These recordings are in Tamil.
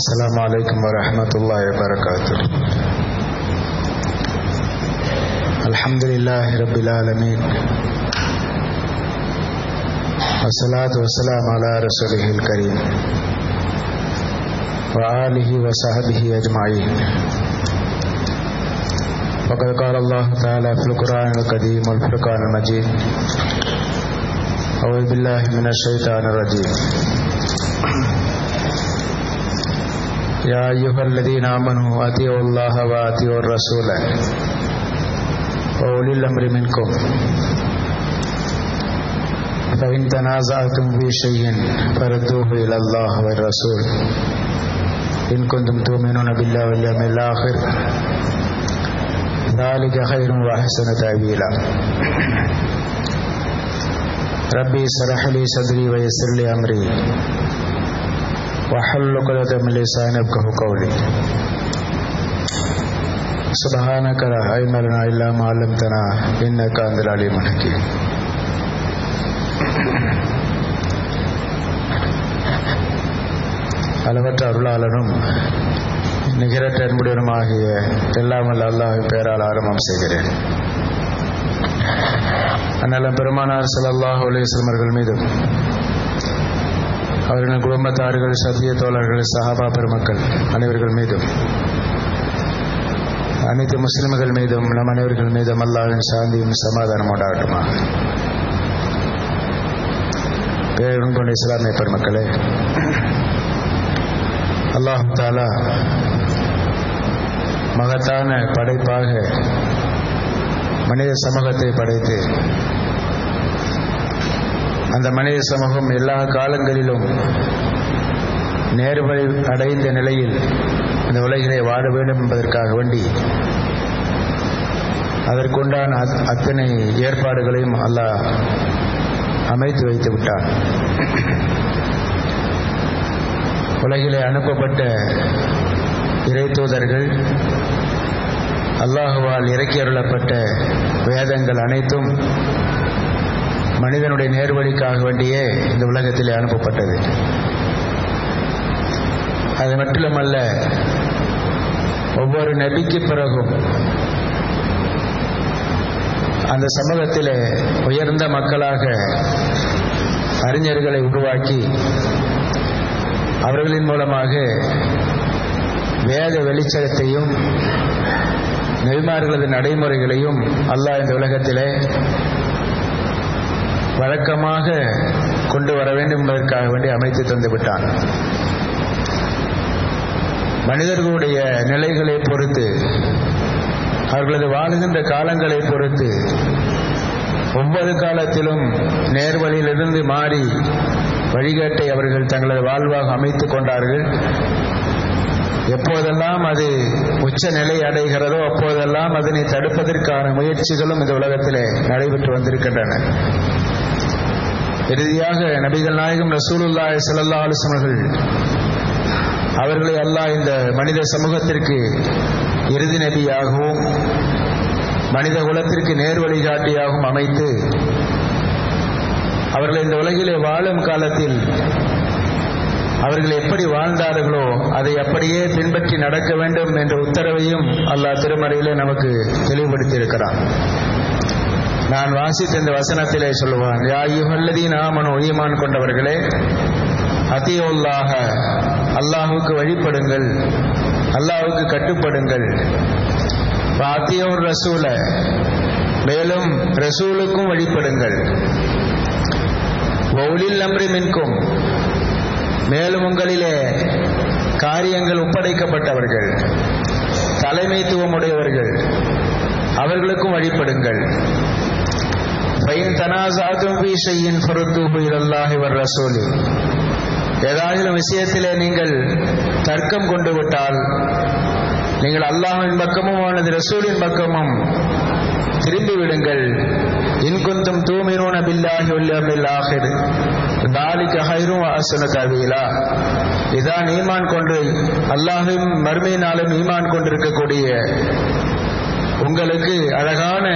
السلام عليكم ورحمة الله وبركاته الحمد لله رب العالمين والصلاة والسلام على رسوله الكريم وآله وصحبه أجمعين وقد قال الله تعالى في القرآن القديم والفرقان المجيد أعوذ بالله من الشيطان الرجيم يا أيها الذين آمنوا أطيعوا الله وأطيعوا الرسول وأولي الأمر منكم فإن تنازعتم في شيء فردوه إلى الله والرسول إن كنتم تؤمنون بالله واليوم الآخر ذلك خير وأحسن تأويلا ربي اشرح لي صدري ويسر لي أمري وحل عقدة من لساني يفقهوا قولي سبحانك لا علم لنا إلا ما علمتنا إنك أنت العليم الحكيم அளவற்ற அருளாளனும் நிகரற்ற அன்புடனுமாகிய எல்லாமல் அல்லாஹ் பெயரால் ஆரம்பம் செய்கிறேன் அந்நலம் பெருமானார் ஸல்லல்லாஹு அலைஹி வஸல்லம் அவர்கள் மீதும் அவர்களின் குடும்பத்தார்கள் சத்திய தோழர்கள் சஹாபா பெருமக்கள் அனைவர்கள் மீதும் அனைத்து முஸ்லிம்கள் மீதும் நம் அனைவர்கள் மீதும் அல்லாவின் சாந்தியும் சமாதானம் உண்டாகட்டுமா பேரும் கொண்ட இஸ்லாமிய பெருமக்களே அல்லாஹு தாலா மகத்தான படைப்பாக மனித சமூகத்தை படைத்து அந்த மனித சமூகம் எல்லா காலங்களிலும் நேர்வழி அடைந்த நிலையில் இந்த உலகிலே வாழ வேண்டும் என்பதற்காக வேண்டி அதற்குண்டான அத்தனை ஏற்பாடுகளையும் அல்லாஹ் அமைத்து வைத்து விட்டார் உலகிலே அனுப்பப்பட்ட இறை தூதர்கள் அல்லாஹுவால் இறக்கி அருளப்பட்ட வேதங்கள் அனைத்தும் மனிதனுடைய நேர்வழிக்காக வேண்டியே இந்த உலகத்திலே அனுப்பப்பட்டது அது மட்டுமல்ல ஒவ்வொரு நபிக்கு பிறகும் அந்த சமூகத்திலே உயர்ந்த மக்களாக அறிஞர்களை உருவாக்கி அவர்களின் மூலமாக வேத வெளிச்சத்தையும் நெய்மார்களது நடைமுறைகளையும் அல்லாஹ் இந்த உலகத்திலே வழக்கமாக கொண்டு வர வேண்டும் என்பதற்காக வேண்டி அமைத்து தந்து விட்டான் மனிதர்களுடைய நிலைகளை பொறுத்து அவர்களது வாழுகின்ற காலங்களை பொறுத்து ஒவ்வொரு காலத்திலும் நேர்வழியிலிருந்து மாறி வழிகாட்டை அவர்கள் தங்களது வாழ்வாக அமைத்துக் கொண்டார்கள் எப்போதெல்லாம் அது உச்ச நிலை அடைகிறதோ அப்போதெல்லாம் அதனை தடுப்பதற்கான முயற்சிகளும் இந்த உலகத்திலே நடைபெற்று வந்திருக்கின்றன இறுதியாக நபிகள் நாயகம் ரசூலுல்லாய் சல்லா அலுவலர்கள் அவர்களை அல்லாஹ் இந்த மனித சமூகத்திற்கு இறுதி நபியாகவும் மனித குலத்திற்கு நேர் வழிகாட்டியாகவும் அமைத்து அவர்கள் இந்த உலகிலே வாழும் காலத்தில் அவர்கள் எப்படி வாழ்ந்தார்களோ அதை அப்படியே பின்பற்றி நடக்க வேண்டும் என்ற உத்தரவையும் அல்லாஹ் திருமறையிலே நமக்கு தெளிவுபடுத்தி இருக்கிறான் நான் வாசித்த இந்த வசனத்திலே சொல்லுவான் யாயுகல்லதி நாமன் ஒய்யமான் கொண்டவர்களே அத்தியுள்ளாக அல்லாஹுக்கு வழிபடுங்கள் அல்லாஹுக்கு கட்டுப்படுங்கள் அத்தியோர் ரசூல மேலும் ரசூலுக்கும் வழிபடுங்கள் ஒளில் நம்பி மின்கும் மேலும் உங்களிலே காரியங்கள் ஒப்படைக்கப்பட்டவர்கள் தலைமைத்துவம் உடையவர்கள் அவர்களுக்கும் வழிபடுங்கள் ஏதாகிலும் விஷயத்திலே நீங்கள் தர்க்கம் கொண்டு விட்டால் நீங்கள் அல்லாஹின் பக்கமும் அவனது ரசூலின் பக்கமும் திரும்பி விடுங்கள் இன்குந்தும் தூமினூன பில்லாஹி வல்யமில் ஆஹிர் தாலிக்க ஹைரும் அசன தவீலா இதான் ஈமான் கொண்டு அல்லாஹும் மறுமையினாலும் ஈமான் கொண்டிருக்கக்கூடிய உங்களுக்கு அழகான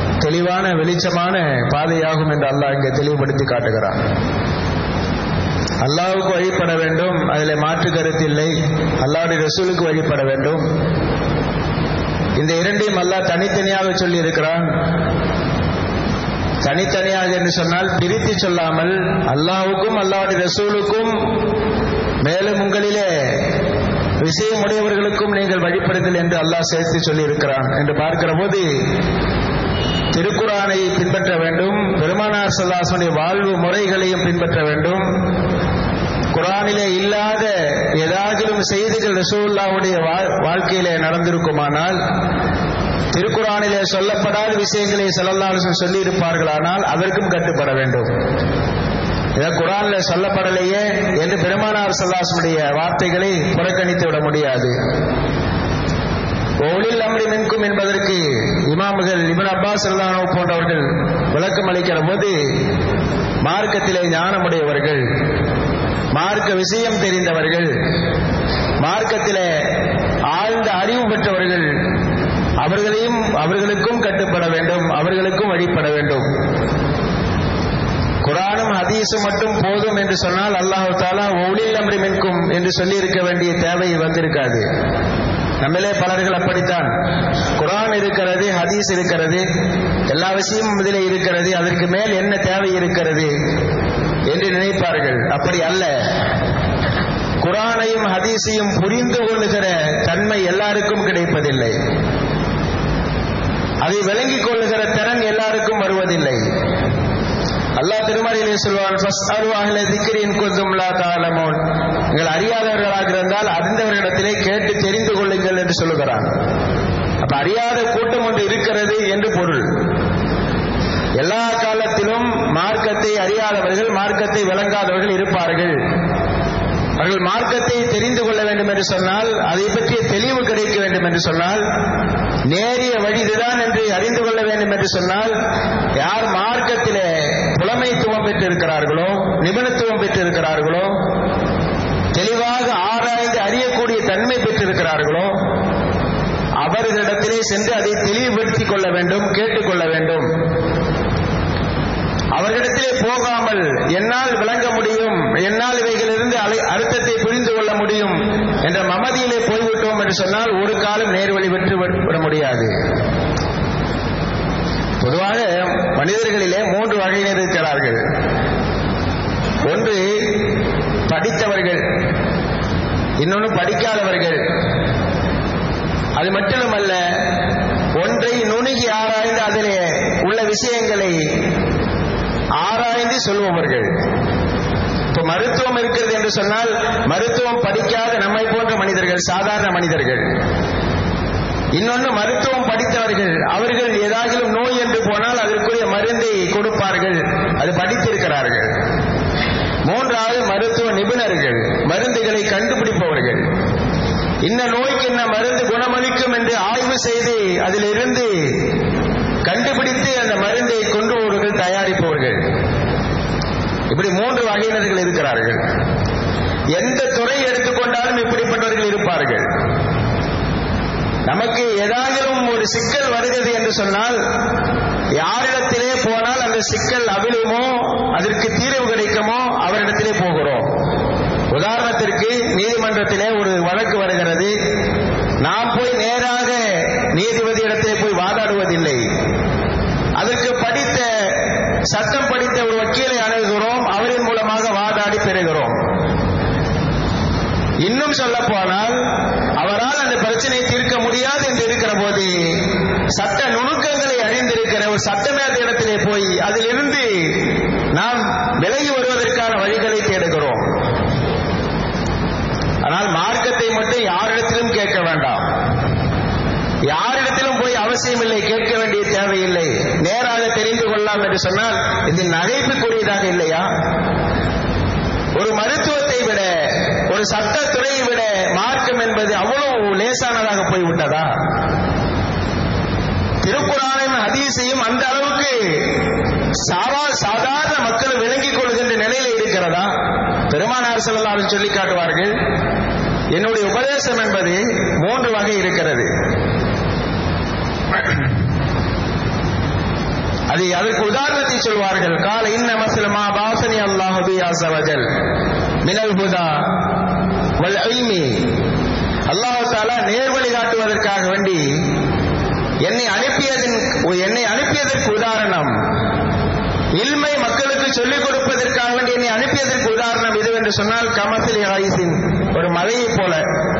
தெளிவான வெளிச்சமான பாதையாகும் என்று அல்லாஹ் இங்கே தெளிவுபடுத்தி காட்டுகிறான் அல்லாவுக்கு வழிபட வேண்டும் அதில் மாற்று கருத்தில்லை அல்லாவுடைய ரசூலுக்கு வழிபட வேண்டும் இந்த இரண்டையும் அல்லாஹ் தனித்தனியாக சொல்லி இருக்கிறான் தனித்தனியாக என்று சொன்னால் பிரித்து சொல்லாமல் அல்லாவுக்கும் அல்லாவுடைய ரசூலுக்கும் மேலும் உங்களிலே விஷயம் உடையவர்களுக்கும் நீங்கள் வழிபடுதல் என்று அல்லாஹ் சேர்த்து சொல்லி இருக்கிறான் என்று பார்க்கிற போது திருக்குறானை பின்பற்ற வேண்டும் பெருமானார் சல்லாசனுடைய வாழ்வு முறைகளையும் பின்பற்ற வேண்டும் குரானிலே இல்லாத ஏதாகிலும் செய்திகள் ரசூல்லாவுடைய வாழ்க்கையிலே நடந்திருக்குமானால் திருக்குறானிலே சொல்லப்படாத விஷயங்களை செல்லல்லாசன் சொல்லி இருப்பார்களானால் அதற்கும் கட்டுப்பட வேண்டும் இதை குரான்ல சொல்லப்படலையே என்று பெருமானார் சல்லாசனுடைய வார்த்தைகளை புறக்கணித்து விட முடியாது ஒளில் அம்ரி மின்கும் என்பதற்கு இமாமுகள் இபன் அப்பாஸ் அல்லானோ போன்றவர்கள் விளக்கம் அளிக்கிற போது மார்க்கத்திலே ஞானமுடையவர்கள் மார்க்க விஷயம் தெரிந்தவர்கள் மார்க்கத்திலே ஆழ்ந்த அறிவு பெற்றவர்கள் அவர்களையும் அவர்களுக்கும் கட்டுப்பட வேண்டும் அவர்களுக்கும் வழிபட வேண்டும் குரானும் ஹதீஸும் மட்டும் போதும் என்று சொன்னால் அல்லாஹு தாலா ஒளில் அம்ரி மின்கும் என்று சொல்லி இருக்க வேண்டிய தேவை வந்திருக்காது நம்மளே பலர்கள் அப்படித்தான் குரான் இருக்கிறது ஹதீஸ் இருக்கிறது எல்லா விஷயமும் இதில் இருக்கிறது அதற்கு மேல் என்ன தேவை இருக்கிறது என்று நினைப்பார்கள் அப்படி அல்ல குரானையும் ஹதீஸையும் புரிந்து கொள்ளுகிற தன்மை எல்லாருக்கும் கிடைப்பதில்லை அதை விளங்கிக் கொள்ளுகிற திறன் எல்லாருக்கும் வருவதில்லை அல்லாஹ் திருமறையிலே சொல்வான் நீங்கள் அறியாதவர்களாக இருந்தால் அறிந்தவர்களிடத்திலே கேட்டு தெரிந்து கொள்ளுங்கள் என்று சொல்லுகிறான் அப்ப அறியாத கூட்டம் ஒன்று இருக்கிறது என்று பொருள் எல்லா காலத்திலும் மார்க்கத்தை அறியாதவர்கள் மார்க்கத்தை விளங்காதவர்கள் இருப்பார்கள் அவர்கள் மார்க்கத்தை தெரிந்து கொள்ள வேண்டும் என்று சொன்னால் அதை பற்றிய தெளிவு கிடைக்க வேண்டும் என்று சொன்னால் நேரிய வழி இதுதான் என்று அறிந்து கொள்ள வேண்டும் என்று சொன்னால் யார் மார்க்கத்திலே புலமைத்துவம் பெற்றிருக்கிறார்களோ நிபுணத்துவம் பெற்றிருக்கிறார்களோ தெளிவாக ஆராய்ந்து அறியக்கூடிய தன்மை பெற்றிருக்கிறார்களோ அவர்களிடத்திலே சென்று அதை தெளிவுபடுத்திக் கொள்ள வேண்டும் கேட்டுக்கொள்ள வேண்டும் அவர்களிடத்திலே போகாமல் என்னால் விளங்க முடியும் என்னால் இவைகளிலிருந்து அர்த்தத்தை புரிந்து கொள்ள முடியும் என்ற மமதியிலே போய்விட்டோம் என்று சொன்னால் ஒரு காலம் நேர்வழி பெற்று விட முடியாது பொதுவாக மனிதர்களிலே மூன்று வகையினர் இருக்கிறார்கள் ஒன்று படித்தவர்கள் இன்னொன்று படிக்காதவர்கள் அது மட்டுமல்ல ஒன்றை நுணுகி ஆராய்ந்து அதிலே உள்ள விஷயங்களை ஆராய்ந்து சொல்பவர்கள் இப்ப மருத்துவம் இருக்கிறது என்று சொன்னால் மருத்துவம் படிக்காத நம்மை போன்ற மனிதர்கள் சாதாரண மனிதர்கள் இன்னொன்று மருத்துவம் படித்தவர்கள் அவர்கள் ஏதாகிலும் நோய் என்று போனால் அதற்குரிய மருந்தை கொடுப்பார்கள் அது படித்திருக்கிறார்கள் மூன்றாவது மருத்துவ நிபுணர்கள் மருந்துகளை கண்டுபிடிப்பவர்கள் இந்த நோய்க்கு என்ன மருந்து குணமளிக்கும் என்று ஆய்வு செய்து அதிலிருந்து கண்டுபிடித்து அந்த மருந்தை கொண்டு வருவர்கள் தயாரிப்பவர்கள் இப்படி மூன்று வகையினர்கள் இருக்கிறார்கள் எந்த துறை எடுத்துக்கொண்டாலும் இப்படிப்பட்டவர்கள் இருப்பார்கள் நமக்கு ஏதாகிலும் ஒரு சிக்கல் வருகிறது என்று சொன்னால் யாரிடத்திலே போனால் அந்த சிக்கல் அவிழுமோ அதற்கு தீர்வு கிடைக்குமோ அவரிடத்திலே போகிறோம் உதாரணத்திற்கு நீதிமன்றத்திலே ஒரு வழக்கு வருகிறது நாம் போய் நேராக நீதிபதி இடத்திலே போய் வாதாடுவதில்லை அதற்கு படித்த சட்டம் படித்த ஒரு வக்கீலை அணுகுகிறோம் அவரின் மூலமாக வாதாடி பெறுகிறோம் இன்னும் சொல்ல போனால் அவரால் அந்த பிரச்சனையை தீர்க்க முடியாது என்று இருக்கிற போது சட்ட நுணுக்கங்களை அறிந்திருக்கிற ஒரு சட்டமேத இடத்திலே போய் அதிலிருந்து நாம் விலகி வருவதற்கான வழிகளை தேடுகிறோம் ஆனால் மார்க்கத்தை மட்டும் யாரிடத்திலும் கேட்க வேண்டாம் யாரிடத்திலும் போய் அவசியம் இல்லை கேட்க வேண்டிய தேவையில்லை நேராக தெரிந்து கொள்ளலாம் என்று சொன்னால் இது நகைப்புக்குரியதாக இல்லையா ஒரு மருத்துவத்தை விட ஒரு சட்டத்துறையை விட மார்க்கம் என்பது அவ்வளவு லேசானதாக போய்விட்டதா திருக்குறானையும் ஹதீஸையும் அந்த அளவுக்கு சாவா சாதாரண மக்கள் விளங்கிக் கொள்கின்ற நிலையில இருக்கிறதா பெருமானார் செல்லாலும் சொல்லி காட்டுவார்கள் என்னுடைய உபதேசம் என்பது மூன்று வகை இருக்கிறது அது அதற்கு உதாரணத்தை சொல்வார்கள் கால இன்ன மசிலமா பாசனி அல்லாஹு அசவஜல் மினல் ஹுதா வல் இல்மி அல்லாஹ் தாலா நேர்வழி காட்டுவதற்காக வேண்டி என்னை அனுப்பியதன் என்னை அனுப்பியதற்கு உதாரணம் இல்மை மக்களுக்கு சொல்லிக் கொடுப்பதற்காக வேண்டி என்னை அனுப்பியதற்கு உதாரணம் இது என்று சொன்னால் கமசில் ஆயிசின் ஒரு மழையை போல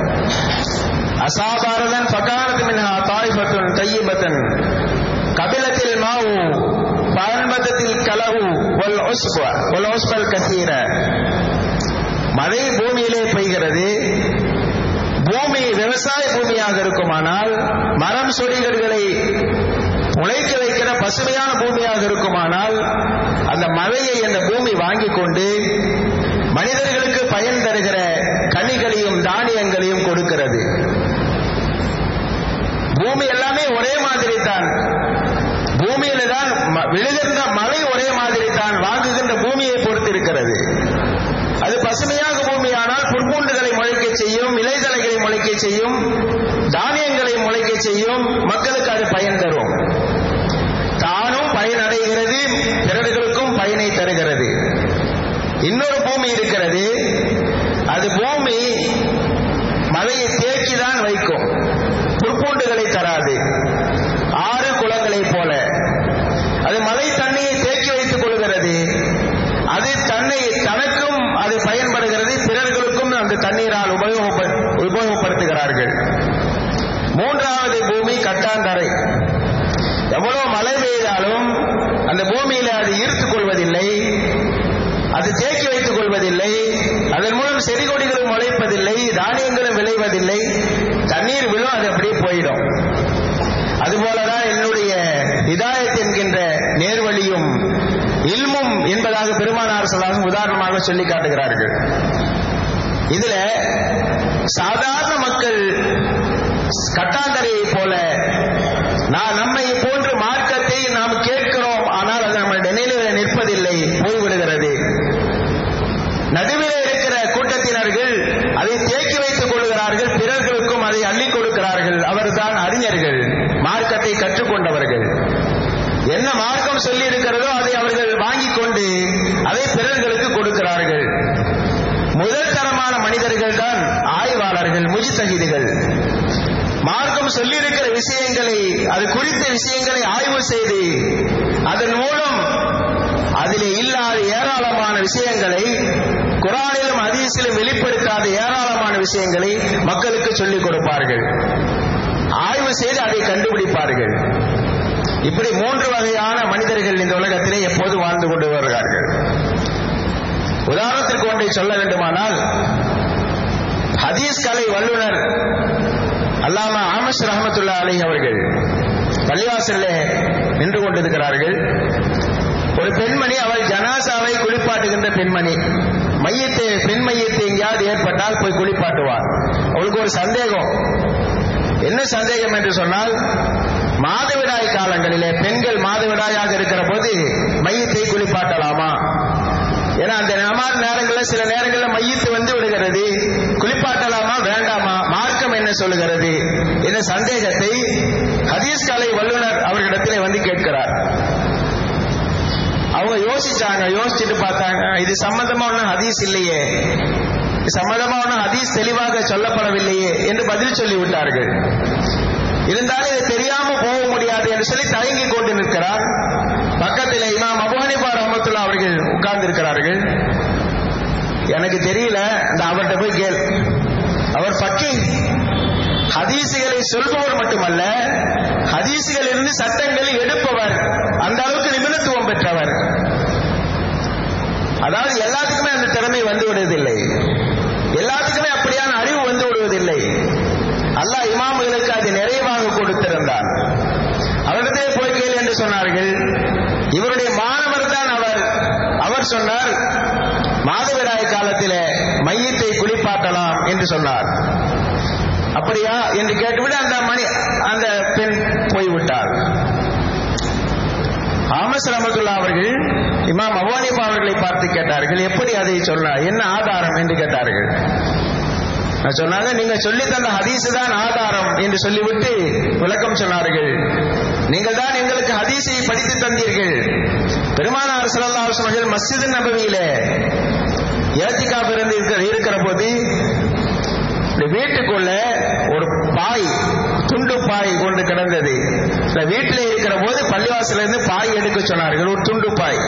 அசாபாரதன் ஃபகானத் மின்ஹா தாயிஃபத்துன் தையிபத்தன் கபிலத்தில் மாவு பரன்பதத்தில் கலவு ஒல் ஒஸ்ப ஒல் ஒஸ்பல் கசீர மழை பூமியிலே பெய்கிறது பூமி விவசாய பூமியாக இருக்குமானால் மரம் சொடிகர்களை முளைக்க வைக்கிற பசுமையான பூமியாக இருக்குமானால் அந்த மழையை அந்த பூமி வாங்கி கொண்டு மனிதர்களுக்கு பயன் தருகிற கனிகளையும் தானியங்களையும் கொடுக்கிறது பூமி எல்லாமே ஒரே மாதிரி தான் பூமியில தான் ம- விழுகின்ற மழை ஒரே மாதிரி தான் வாங்குகின்ற பூமியை பொறுத்து இருக்கிறது அது பசுமையாக பூமியானால் புற்பூண்டுகளை முளைக்க செய்யும் இலைதலைகளை முளைக்க செய்யும் தானியங்களை முளைக்க செய்யும் மக்களுக்கு அது பயன் தரும் தானும் பயன் அடைகிறது பிறர்களுக்கும் பயனை தருகிறது இன்னொரு பூமி இருக்கிறது அது பூமி மழையை தேக்கி தான் வைக்கும் புற்பூண்டுகளை தராது ஆறு குளங்களை போல அது மழை தண்ணியை தேக்கி வைத்துக் கொள்கிறது அது தன்னை தனக்கும் அது பயன்படுகிறது பிறர்களுக்கும் அந்த தண்ணீரால் உபயோகப்ப- உபயோகப்படுத்துகிறார்கள் மூன்றாவது பூமி கட்டாந்தரை எவ்வளவு மழை பெய்தாலும் அந்த பூமியில அது ஈர்த்துக் கொள்வதில்லை அது தேக்கி வைத்துக் கொள்வதில்லை அதன் மூலம் செடி கொடிகளும் முளைப்பதில்லை தானியங்களும் விளைவதில்லை தண்ணீர் விழும் அது அப்படியே போயிடும் அதுபோலதான் என்னுடைய ஹிதாயத் என்கின்ற நேர்வழியும் இல்மும் என்பதாக பெருமானார் சொல்லாகும் உதாரணமாக சொல்லி காட்டுகிறார்கள் இதுல சாதாரண மக்கள் கட்டாந்தரையை போல நான் நம்மை போன்று மார்க்கத்தை நாம் கேட்கிறோம் ஆனால் அது நம்ம நினைவில் நிற்பதில்லை போய்விடுகிறது நடுவில் இருக்கிற கூட்டத்தினர்கள் அதை தேக்கி வைத்துக் கொள்கிறார்கள் பிறர்களுக்கும் அதை அள்ளிக் கொடுக்கிறார்கள் அவர்தான் அறிஞர்கள் மார்க்கத்தை கற்றுக்கொண்டவர்கள் என்ன மார்க்கம் சொல்லி இருக்கிறதோ அதை அவர்கள் வாங்கிக் கொண்டு அதை பிறர்களுக்கு கொடுக்கிறார்கள் முதல் தரமான மனிதர்கள் தான் ஆய்வாளர்கள் முஜித்தகிதுகள் மார்க்கம் சொல்லியிருக்கிற விஷயங்களை அது குறித்த விஷயங்களை ஆய்வு செய்து அதன் மூலம் அதிலே இல்லாத ஏராளமான விஷயங்களை குரானிலும் அதீசிலும் வெளிப்படுத்தாத ஏராளமான விஷயங்களை மக்களுக்கு சொல்லிக் கொடுப்பார்கள் ஆய்வு செய்து அதை கண்டுபிடிப்பார்கள் இப்படி மூன்று வகையான மனிதர்கள் இந்த உலகத்திலே எப்போது வாழ்ந்து கொண்டு வருகிறார்கள் உதாரணத்திற்கு ஒன்றை சொல்ல வேண்டுமானால் ஹதீஸ் கலை வல்லுனர் அல்லாமா ஆமஸ் ரஹமத்துல்லா அலி அவர்கள் பள்ளிவாசல்ல நின்று கொண்டிருக்கிறார்கள் ஒரு பெண்மணி அவள் ஜனாசாவை குளிப்பாட்டுகின்ற பெண்மணி மையத்தை பெண் மையத்தை எங்கேயாவது ஏற்பட்டால் போய் குளிப்பாட்டுவார் அவளுக்கு ஒரு சந்தேகம் என்ன சந்தேகம் என்று சொன்னால் மாதவிடாய் காலங்களிலே பெண்கள் மாதவிடாயாக இருக்கிற போது மையத்தை குளிப்பாட்டலாமா ஏன்னா அந்த நமார் நேரங்களில் சில நேரங்களில் மையத்து வந்து விடுகிறது குளிப்பாட்டலாமா வேண்டாமா மார்க்கம் என்ன சொல்லுகிறது என்ற சந்தேகத்தை ஹதீஸ் கலை வல்லுனர் அவர்களிடத்திலே வந்து கேட்கிறார் அவங்க யோசிச்சாங்க யோசிச்சுட்டு பார்த்தாங்க இது சம்பந்தமா ஒன்றும் ஹதீஸ் இல்லையே இது சம்பந்தமா ஒன்றும் ஹதீஸ் தெளிவாக சொல்லப்படவில்லையே என்று பதில் சொல்லி விட்டார்கள் இருந்தாலும் இது தெரியாம போக முடியாது என்று சொல்லி தயங்கி கொண்டு நிற்கிறார் பக்கத்தில் இமாம் அபு ஹனீஃபா ரஹமத்துல்லா அவர்கள் உட்கார்ந்து இருக்கிறார்கள் எனக்கு தெரியல அந்த அவர்கிட்ட போய் கேள் அவர் பக்கி ஹதீசுகளை சொல்பவர் மட்டுமல்ல ஹதீசுகளில் இருந்து சட்டங்களை எடுப்பவர் அந்த அளவுக்கு நிபுணத்துவம் பெற்றவர் அதாவது எல்லாத்துக்குமே அந்த திறமை வந்து விடுவதில்லை எல்லாத்துக்குமே அப்படியான அறிவு வந்து விடுவதில்லை அல்லாஹ் இமாம்களுக்கு அது நிறைவாக கொடுத்திருந்தார் அவரிடத்திலே போய் கேள் என்று சொன்னார்கள் இவருடைய மாணவர் தான் அவர் அவர் சொன்னார் மாதவிடாய் காலத்திலே மையத்தை குளிப்பாட்டலாம் என்று சொன்னார் அப்படியா என்று கேட்டுவிட்டு அந்த மணி அந்த பெண் போய்விட்டார் ஆமஸ் ரமதுல்லா அவர்கள் இமாம் அவானிபா அவர்களை பார்த்து கேட்டார்கள் எப்படி அதை சொன்னார் என்ன ஆதாரம் என்று கேட்டார்கள் நான் சொன்னாங்க நீங்க சொல்லி தந்த ஹதீஸ் தான் ஆதாரம் என்று சொல்லிவிட்டு விளக்கம் சொன்னார்கள் நீங்கள் தான் எங்களுக்கு ஹதீஸை படித்து தந்தீர்கள் பெருமானார் ஸல்லல்லாஹு அலைஹி வஸல்லம் மஸ்ஜித் நபவியிலே ஏத்திக்காப்பு இருந்து இருக்கிற இருக்கிற போது இந்த வீட்டுக்குள்ள ஒரு பாய் துண்டு பாய் கொண்டு கிடந்தது இந்த வீட்டில் இருக்கிற போது பள்ளிவாசல இருந்து பாய் எடுக்க சொன்னார்கள் ஒரு துண்டு பாய்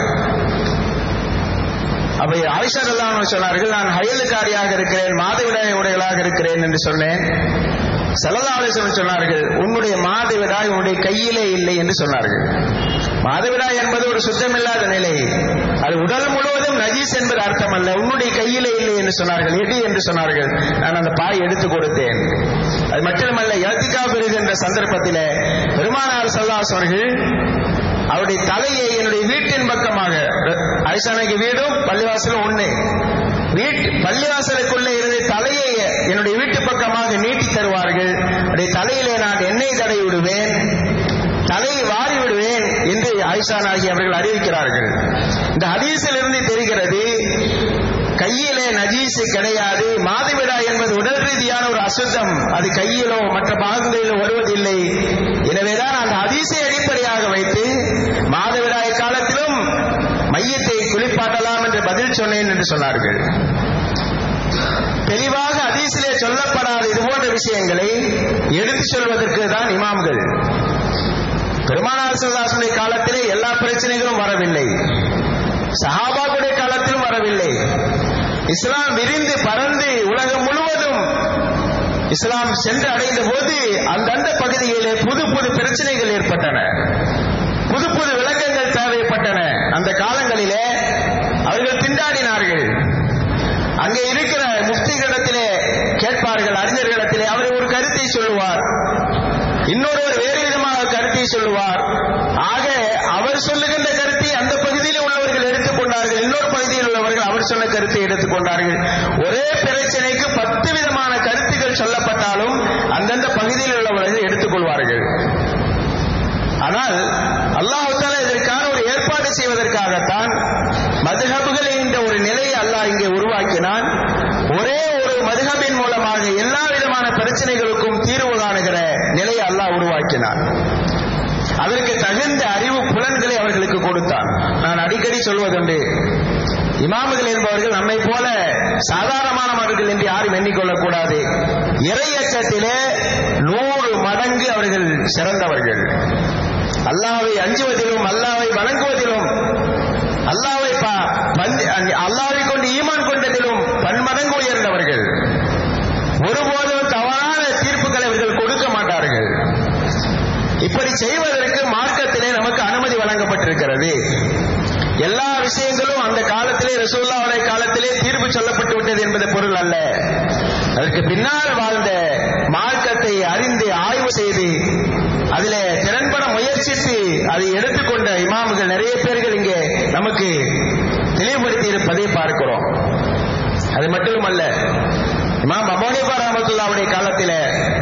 அப்ப ஆயிஷா ரல்லாஹ் சொன்னார்கள் நான் ஹயலுக்காரியாக இருக்கிறேன் மாதவிடாய் உடைகளாக இருக்கிறேன் என்று சொன்னேன் செலதாலேசன் சொன்னார்கள் உன்னுடைய மாதவிடாய் உன்னுடைய கையிலே இல்லை என்று சொன்னார்கள் மாதவிடாய் என்பது ஒரு சுத்தமில்லாத நிலை அது உடல் முழுவதும் நஜீஸ் என்பது அர்த்தம் அல்ல உன்னுடைய கையிலே இல்லை என்று சொன்னார்கள் எது என்று சொன்னார்கள் நான் அந்த பாய் எடுத்து கொடுத்தேன் அது மட்டுமல்ல எழுத்திக்கா பெறுகின்ற சந்தர்ப்பத்திலே பெருமானார் சல்லாஸ் அவர்கள் அவருடைய தலையை என்னுடைய வீட்டின் பக்கமாக ஐசானைக்கு வீடும் பள்ளிவாசலும் ஒண்ணு வீட்டு பள்ளிவாசலுக்குள்ளே இருந்து தலையை என்னுடைய வீட்டு பக்கமாக நீட்டி தருவார்கள் அவருடைய தலையிலே நான் எண்ணெய் தடை விடுவேன் தலையை வாரி விடுவேன் என்று ஆயிஷான் ஆகி அவர்கள் அறிவிக்கிறார்கள் இந்த ஹதீஸில் இருந்து தெரிகிறது கையிலே நஜீசு கிடையாது மாதவிடா என்பது உடல் ரீதியான ஒரு அசுத்தம் அது கையிலோ மற்ற பாகங்களிலோ வருவதில்லை எனவேதான் அந்த ஹதீஸை அடிப்படையாக வைத்து மாதவிடாய் காலத்திலும் மையத்தை குளிப்பாட்டலாம் என்று பதில் சொன்னேன் என்று சொன்னார்கள் தெளிவாக ஹதீஸிலே சொல்லப்படாத இது போன்ற விஷயங்களை எடுத்து சொல்வதற்கு தான் இமாம்கள் பெருமானார் சல்லாசுடைய காலத்திலே எல்லா பிரச்சனைகளும் வரவில்லை சஹாபாக்குடைய காலத்திலும் வரவில்லை இஸ்லாம் விரிந்து பறந்து உலகம் முழுவதும் இஸ்லாம் சென்று அடைந்த போது அந்தந்த பகுதியிலே புது புது பிரச்சனைகள் ஏற்பட்டன புது புது விளக்கங்கள் தேவைப்பட்டன அந்த காலங்களிலே அவர்கள் திண்டாடினார்கள் அங்கே இருக்கிற முஃப்திகளிடத்திலே கேட்பார்கள் அறிஞர்களிடத்திலே அவர் ஒரு கருத்தை சொல்லுவார் இன்னொருவர் வேறு விதமாக கருத்தை சொல்லுவார் ஆக அவர் சொல்லுகின்ற கருத்தை அந்த பகுதியில் உள்ளவர்கள் எடுத்துக்கொண்டார்கள் இன்னொரு பகுதியில் உள்ளவர்கள் அவர் சொன்ன கருத்தை எடுத்துக்கொண்டார்கள் ஒரே பிரச்சனைக்கு பத்து விதமான கருத்துக்கள் சொல்லப்பட்டாலும் அந்தந்த பகுதியில் உள்ளவர்கள் எடுத்துக்கொள்வார்கள் ஆனால் அல்லாஹால இதற்கான ஒரு ஏற்பாடு செய்வதற்காகத்தான் மதுஹபுகள் என்ற ஒரு நிலையை அல்லாஹ் இங்கே உருவாக்கினான் ஒரே ஒரு மதுஹபின் மூலமாக எல்லா விதமான பிரச்சனைகளுக்கும் தீர்வு காணுகிற நிலையை அல்லாஹ் உருவாக்கினான் அதற்கு தகுந்த அறிவு புலன்களை அவர்களுக்கு கொடுத்தான் நான் அடிக்கடி சொல்வதுண்டு இமாமுகள் என்பவர்கள் நம்மை போல சாதாரணமானவர்கள் என்று யாரும் எண்ணிக்கொள்ளக் கூடாது இறையச்சத்திலே நூறு மடங்கு அவர்கள் சிறந்தவர்கள் அல்லாவை அஞ்சுவதிலும் அல்லாவை வணங்குவதிலும் அல்லாவை அல்லாவை கொண்டு ஈமான் கொண்டதிலும் பன்மடங்கு உயர்ந்தவர்கள் ஒருபோதும் தவறான தீர்ப்புகளை அவர்கள் கொடுக்க மாட்டார்கள் இப்படி செய்வதற்கு மார்க்கத்திலே நமக்கு அனுமதி வழங்கப்பட்டிருக்கிறது எல்லா விஷயங்களும் அந்த காலத்திலே ரசூல்லாவுடைய காலத்திலே தீர்ப்பு சொல்லப்பட்டு விட்டது என்பது பொருள் அல்ல அதற்கு பின்னால் வாழ்ந்த மார்க்கத்தை அறிந்து ஆய்வு செய்து அதில திறன்பட முயற்சித்து அதை எடுத்துக்கொண்ட இமாம்கள் நிறைய பேர்கள் இங்கே நமக்கு தெளிவுபடுத்தி இருப்பதை பார்க்கிறோம் அது மட்டுமல்ல இமாம் அமோனிபா ரஹமத்துல்லாவுடைய காலத்தில்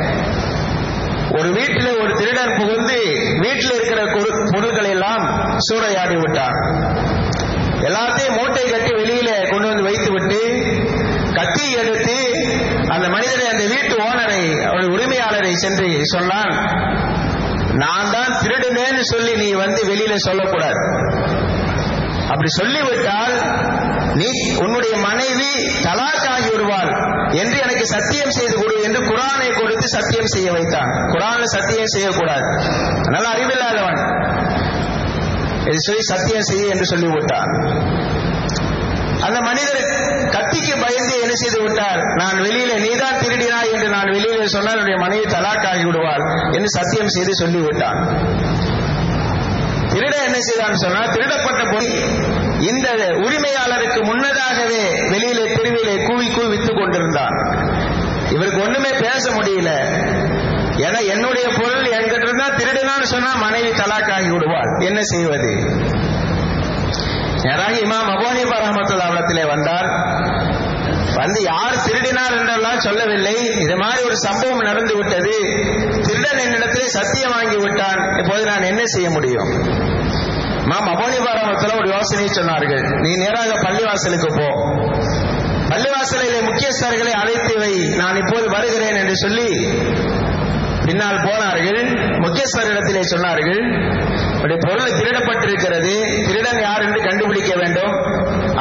ஒரு வீட்டில் ஒரு திருடன் புகுந்து வீட்டில் இருக்கிற பொருட்களை எல்லாம் சூறையாடி விட்டான் எல்லாத்தையும் மூட்டை கட்டி வெளியில கொண்டு வந்து வைத்து விட்டு கத்தி எடுத்து அந்த மனிதனை அந்த வீட்டு ஓனரை அவருடைய உரிமையாளரை சென்று சொன்னான் நான் தான் திருடுனேன்னு சொல்லி நீ வந்து வெளியில சொல்லக்கூடாது அப்படி சொல்லிவிட்டால் நீ உன்னுடைய மனைவி தலாக் ஆகி விடுவாள் என்று எனக்கு சத்தியம் செய்து கொடு என்று குரானை கொடுத்து சத்தியம் செய்ய வைத்தான் குரான்ல சத்தியம் செய்யக்கூடாது அதனால அறிவில்லாதவன் இது சொல்லி சத்தியம் செய்ய என்று சொல்லிவிட்டான் அந்த மனிதர் கத்திக்கு பயந்து என்ன செய்து விட்டார் நான் வெளியில நீதான் திருடினாய் என்று நான் வெளியில சொன்னால் என்னுடைய மனைவி தலாக்காகி விடுவாள் என்று சத்தியம் செய்து சொல்லிவிட்டான் திருட என்ன செய்தான் சொன்னால் திருடப்பட்ட போய் இந்த உரிமையாளருக்கு முன்னதாகவே வெளியிலே தெருவிலே கூவி கூவி வித்துக் கொண்டிருந்தான் இவருக்கு ஒண்ணுமே பேச முடியல ஏன்னா என்னுடைய பொருள் என்கிட்ட இருந்தா திருடுனான்னு சொன்னா மனைவி தலாக்காகி விடுவாள் என்ன செய்வது நேராக இமாம் அபோனிபா ரஹமத்துல்லா அவலத்திலே வந்தார் வந்து யார் திருடினார் என்றெல்லாம் சொல்லவில்லை இது மாதிரி ஒரு சம்பவம் நடந்து விட்டது திருடன் என்னிடத்திலே சத்தியம் வாங்கி விட்டான் இப்போது நான் என்ன செய்ய முடியும் மாம் அபோனிபா ரஹமத்துல ஒரு யோசனையை சொன்னார்கள் நீ நேராக பள்ளிவாசலுக்கு போ பள்ளிவாசலிலே முக்கியஸ்தர்களை அழைத்து வை நான் இப்போது வருகிறேன் என்று சொல்லி பின்னால் போனார்கள் முக்கியஸ்தரிடத்திலே சொன்னார்கள் அவருடைய பொருள் திருடப்பட்டிருக்கிறது திருடன் யார் என்று கண்டுபிடிக்க வேண்டும்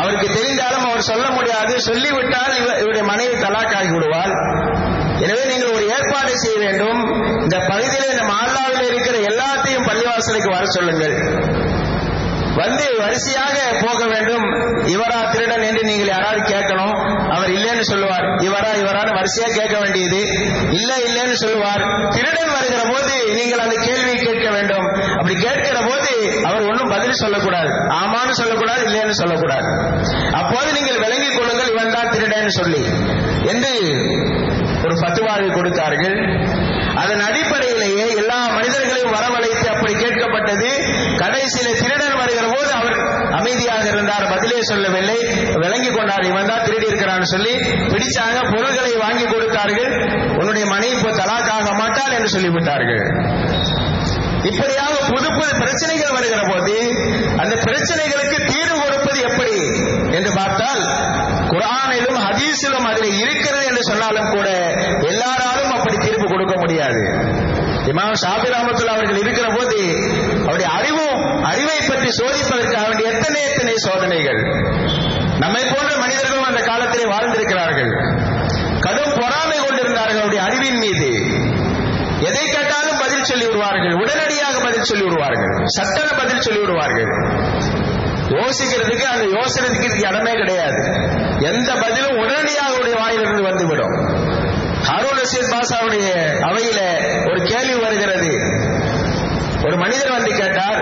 அவருக்கு தெரிந்தாலும் அவர் சொல்ல முடியாது சொல்லிவிட்டால் இவ- இவருடைய மனைவி தலாக்காகி விடுவாள் எனவே நீங்கள் ஒரு ஏற்பாடு செய்ய வேண்டும் இந்த பகுதியில் இந்த மால்லாவில் இருக்கிற எல்லாத்தையும் பள்ளிவாசலுக்கு வர சொல்லுங்கள் வந்து வரிசையாக போக வேண்டும் இவரா திருடன் என்று நீங்கள் யாராவது கேட்கணும் அவர் இல்லைன்னு சொல்லுவார் இவரா இவரான்னு வரிசையா கேட்க வேண்டியது இல்ல இல்லைன்னு சொல்லுவார் திருடன் வருகிற போது நீங்கள் அந்த கேள்வியை கேட்க வேண்டும் அப்படி கேட்கிற போது அவர் ஒன்றும் பதில் சொல்லக்கூடாது ஆமான்னு சொல்லக்கூடாது இல்லைன்னு சொல்லக்கூடாது அப்போது நீங்கள் விளங்கிக் கொள்ளுங்கள் இவன் தான் திருடன்னு சொல்லி என்று ஒரு ஃபத்துவாவை கொடுத்தார்கள் அதன் அடிப்படையிலேயே எல்லா மனிதர்களையும் வரவழைத்து அப்படி கேட்கப்பட்டது கடைசியில திருடன் வருகிற போது அவர் அமைதியாக இருந்தார் பதிலே சொல்லவில்லை விளங்கிக் கொண்டார் இவன் தான் திருடி இருக்கிறான்னு சொல்லி பிடிச்சாங்க பொருள்களை வாங்கி கொடுத்தார்கள் உன்னுடைய மனைவி இப்போ தலாக்காக மாட்டாள் என்று சொல்லிவிட்டார்கள் இப்படியாக புது புது பிரச்சனைகள் வருகிற போது அந்த பிரச்சனைகளுக்கு தீர்வு கொடுப்பது எப்படி என்று பார்த்தால் குர்ஆனிலும் ஹதீஸிலும் அதில் இருக்கிறது என்று சொன்னாலும் கூட எல்லாராலும் அப்படி தீர்ப்பு கொடுக்க முடியாது இமாம் ஷாபி ரஹ்மத்துல்லாஹி அவர்கள் இருக்கிற போது அவருடைய அறிவும் அறிவை பற்றி சோதிப்பதற்காக வேண்டிய எத்தனை எத்தனை சோதனைகள் நம்மை போன்ற மனிதர்களும் அந்த காலத்திலே வாழ்ந்திருக்கிறார்கள் கடும் பொறாமை கொண்டிருந்தார்கள் அவருடைய அறிவின் மீது எதை கேட்டாலும் பதில் சொல்லி விடுவார்கள் உடனடியாக பதில் சொல்லி விடுவார்கள் சட்டன பதில் சொல்லி விடுவார்கள் யோசிக்கிறதுக்கு அந்த யோசனைக்கு இடமே கிடையாது எந்த பதிலும் உடனடியாக அவருடைய வாயிலிருந்து வந்துவிடும் ஹாரூன் ரஷீத் பாஷாவுடைய அவையில ஒரு கேள்வி வருகிறது ஒரு மனிதர் வந்து கேட்டார்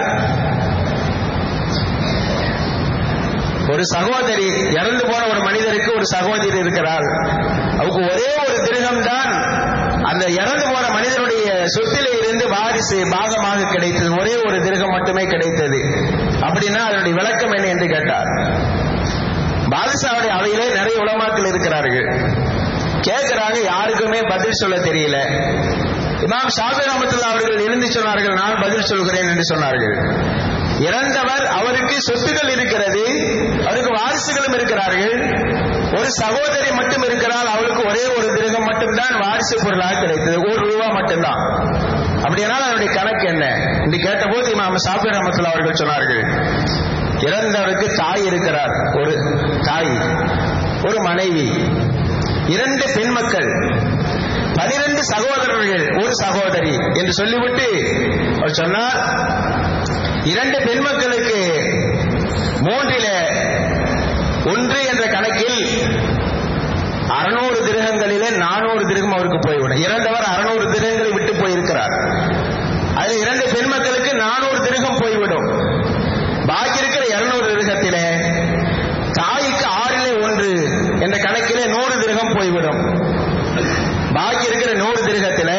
ஒரு சகோதரி இறந்து போன ஒரு மனிதருக்கு ஒரு சகோதரி இருக்கிறார் அவருக்கு ஒரே ஒரு திருகம் தான் அந்த இறந்து போன மனிதனுடைய சொத்திலே இருந்து வாரிசு பாகமாக கிடைத்தது ஒரே ஒரு திருகம் மட்டுமே கிடைத்தது அப்படின்னா அதனுடைய விளக்கம் என்ன என்று கேட்டார் பாதுஷாவுடைய அவையிலே நிறைய உலமாக்கள் இருக்கிறார்கள் கேட்கிறாங்க யாருக்குமே பதில் சொல்ல தெரியல இமாம் ஷாபி ரஹமத்துல்லா அவர்கள் எழுந்து சொன்னார்கள் நான் பதில் சொல்கிறேன் என்று சொன்னார்கள் இறந்தவர் அவருக்கு சொத்துகள் இருக்கிறது அவருக்கு வாரிசுகளும் இருக்கிறார்கள் ஒரு சகோதரி மட்டும் இருக்கிறாள் அவளுக்கு ஒரே ஒரு திருகம் மட்டும்தான் வாரிசு பொருளாக கிடைத்தது ஒரு ரூபா மட்டும்தான் அப்படியானால் அதனுடைய கணக்கு என்ன என்று கேட்டபோது இமாம் ஷாபி ரஹமத்துல்லா அவர்கள் சொன்னார்கள் இறந்தவருக்கு தாய் இருக்கிறார் ஒரு தாய் ஒரு மனைவி இரண்டு பெண் மக்கள் பனிரெண்டு சகோதரர்கள் ஒரு சகோதரி என்று சொல்லிவிட்டு அவர் சொன்னார் இரண்டு பெண் மக்களுக்கு மூன்றில ஒன்று என்ற கணக்கில் அறுநூறு திருகங்களிலே நானூறு திருகம் அவருக்கு போய்விடும் இறந்தவர் அறுநூறு திருகங்களை விட்டு போயிருக்கிறார் அதில் இரண்டு பெண் மக்களுக்கு நானூறு திருகம் போய்விடும் பாக்கி இருக்கிற இருநூறு திருகத்திலே தாய்க்கு ஆறிலே ஒன்று என்ற கணக்கிலே நூறு திருகம் போய்விடும் பாக்கி இருக்கிற நூறு திருகத்திலே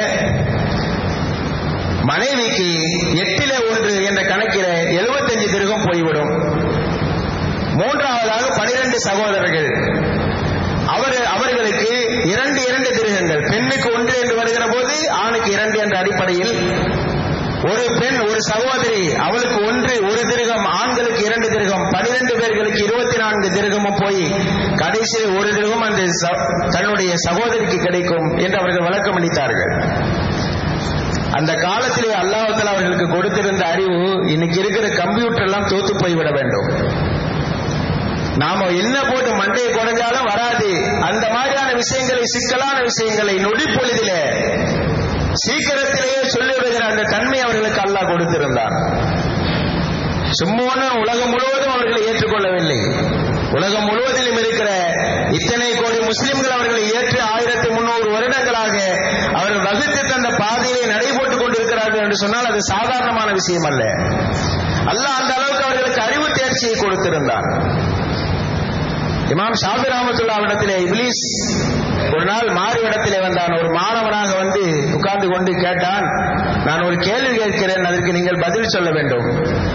மனைவிக்கு எட்டிலே ஒன்று என்ற கணக்கிலே எழுபத்தஞ்சு திருகம் போய்விடும் மூன்றாவதாக பனிரெண்டு சகோதரர்கள் அவர் அவர்களுக்கு இரண்டு இரண்டு திருகங்கள் பெண்ணுக்கு ஒன்று என்று வருகிற போது ஆணுக்கு இரண்டு என்ற அடிப்படையில் ஒரு பெண் ஒரு சகோதரி அவளுக்கு ஒன்று ஒரு திருகம் ஆண்களுக்கு இரண்டு திருகம் பனிரெண்டு பேர்களுக்கு இருபத்தி நான்கு திருகமும் போய் கடைசியில் ஒரு திருகம் அந்த ச- தன்னுடைய சகோதரிக்கு கிடைக்கும் என்று அவர்கள் விளக்கம் அளித்தார்கள் அந்த காலத்திலே அல்லாஹால அவர்களுக்கு கொடுத்திருந்த அறிவு இன்னைக்கு இருக்கிற கம்ப்யூட்டர் எல்லாம் தோத்து போய்விட வேண்டும் நாம என்ன போட்டு மண்டையை குறைஞ்சாலும் வராது அந்த மாதிரியான விஷயங்களை சிக்கலான விஷயங்களை நொடி பொழுதிலே சீக்கிரத்திலேயே சொல்லிவிடுகிற அந்த தன்மை அவர்களுக்கு அல்லாஹ் கொடுத்திருந்தார் சும்மான உலகம் முழுவதும் அவர்களை ஏற்றுக்கொள்ளவில்லை உலகம் முழுவதிலும் இருக்கிற இத்தனை கோடி முஸ்லிம்கள் அவர்களை ஏற்று ஆயிரத்தி முன்னூறு வருடங்களாக அவர்கள் வகுத்து தந்த பாதையை நடைபோட்டுக் கொண்டிருக்கிறார்கள் என்று சொன்னால் அது சாதாரணமான விஷயம் அல்ல அல்லாஹ் அந்த அளவுக்கு அவர்களுக்கு அறிவு தேர்ச்சியை கொடுத்திருந்தார் இமாம் ஷாபி ரஹமத்துல்லா இடத்திலே இப்லீஸ் ஒரு நாள் மாறு இடத்திலே வந்தான் ஒரு மாணவனாக வந்து உட்கார்ந்து கொண்டு கேட்டான் நான் ஒரு கேள்வி கேட்கிறேன் அதற்கு நீங்கள் பதில் சொல்ல வேண்டும்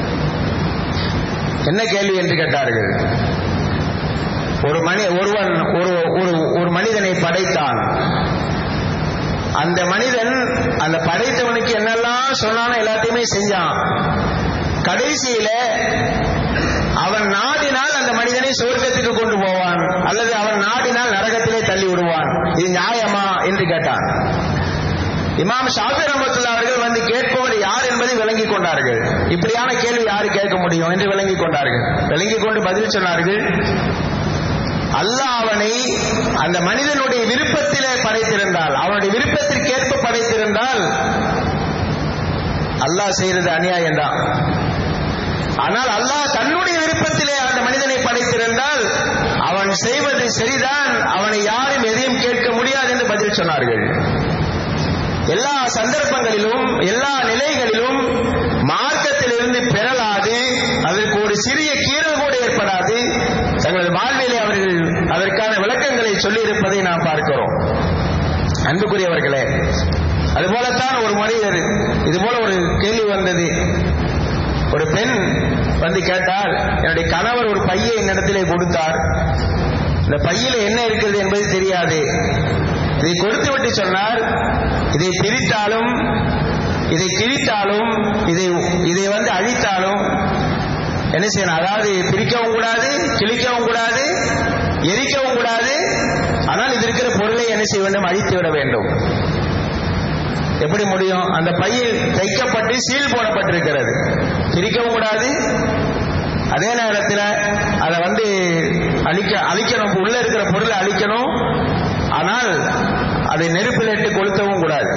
என்ன கேள்வி என்று கேட்டார்கள் ஒரு மனி ஒருவன் ஒரு ஒரு ஒரு மனிதனை படைத்தான் அந்த மனிதன் அந்த படைத்தவனுக்கு என்னெல்லாம் சொன்னானோ எல்லாத்தையுமே செஞ்சான் கடைசியில அவன் நாடினால் அந்த மனிதனை சொர்க்கத்துக்கு கொண்டு போவான் அல்லது அவன் நாடினால் நரகத்திலே தள்ளி விடுவான் இது நியாயமா என்று கேட்டான் இமாம் ஷாஃபி ரஹமத்துல்லா அவர்கள் வந்து கேட்பவர் யார் என்பதை விளங்கிக் கொண்டார்கள் இப்படியான கேள்வி யாரு கேட்க முடியும் என்று விளங்கிக் கொண்டார்கள் விளங்கிக் கொண்டு பதில் சொன்னார்கள் அல்லாஹ் அவனை அந்த மனிதனுடைய விருப்பத்திலே படைத்திருந்தால் அவனுடைய விருப்பத்திற்கேற்ப படைத்திருந்தால் அல்லாஹ் செய்யறது அநியாயம் தான் ஆனால் அல்லாஹ் தன்னுடைய விருப்பத்திலே அந்த மனிதனை படைத்திருந்தால் அவன் செய்வது சரிதான் அவனை யாரும் எதையும் கேட்க முடியாது என்று பதில் சொன்னார்கள் எல்லா சந்தர்ப்பங்களிலும் எல்லா நிலைகளிலும் மார்க்கத்திலிருந்து பெறலாது அதற்கு ஒரு சிறிய கீறல் கூட ஏற்படாது தங்களது வாழ்விலே அவர்கள் அதற்கான விளக்கங்களை சொல்லி இருப்பதை நாம் பார்க்கிறோம் அன்புக்குரியவர்களே அதுபோலத்தான் ஒரு மனிதர் இது போல ஒரு கேள்வி வந்தது ஒரு பெண் வந்து கேட்டால் என்னுடைய கணவர் ஒரு பையை என்னிடத்திலே கொடுத்தார் இந்த பையில என்ன இருக்கிறது என்பது தெரியாது இதை கொடுத்து விட்டு சொன்னார் இதை பிரித்தாலும் இதை கிழித்தாலும் இதை இதை வந்து அழித்தாலும் என்ன செய்யணும் அதாவது பிரிக்கவும் கூடாது கிழிக்கவும் கூடாது எரிக்கவும் கூடாது ஆனால் இது இருக்கிற பொருளை என்ன செய்ய வேண்டும் அழித்து விட வேண்டும் எப்படி முடியும் அந்த பையில் தைக்கப்பட்டு சீல் போடப்பட்டிருக்கிறது பிரிக்கவும் கூடாது அதே நேரத்தில் அதை வந்து அழிக்க அழிக்கணும் உள்ள இருக்கிற பொருளை அழிக்கணும் ஆனால் அதை நெருப்பில் இட்டு கொளுத்தவும் கூடாது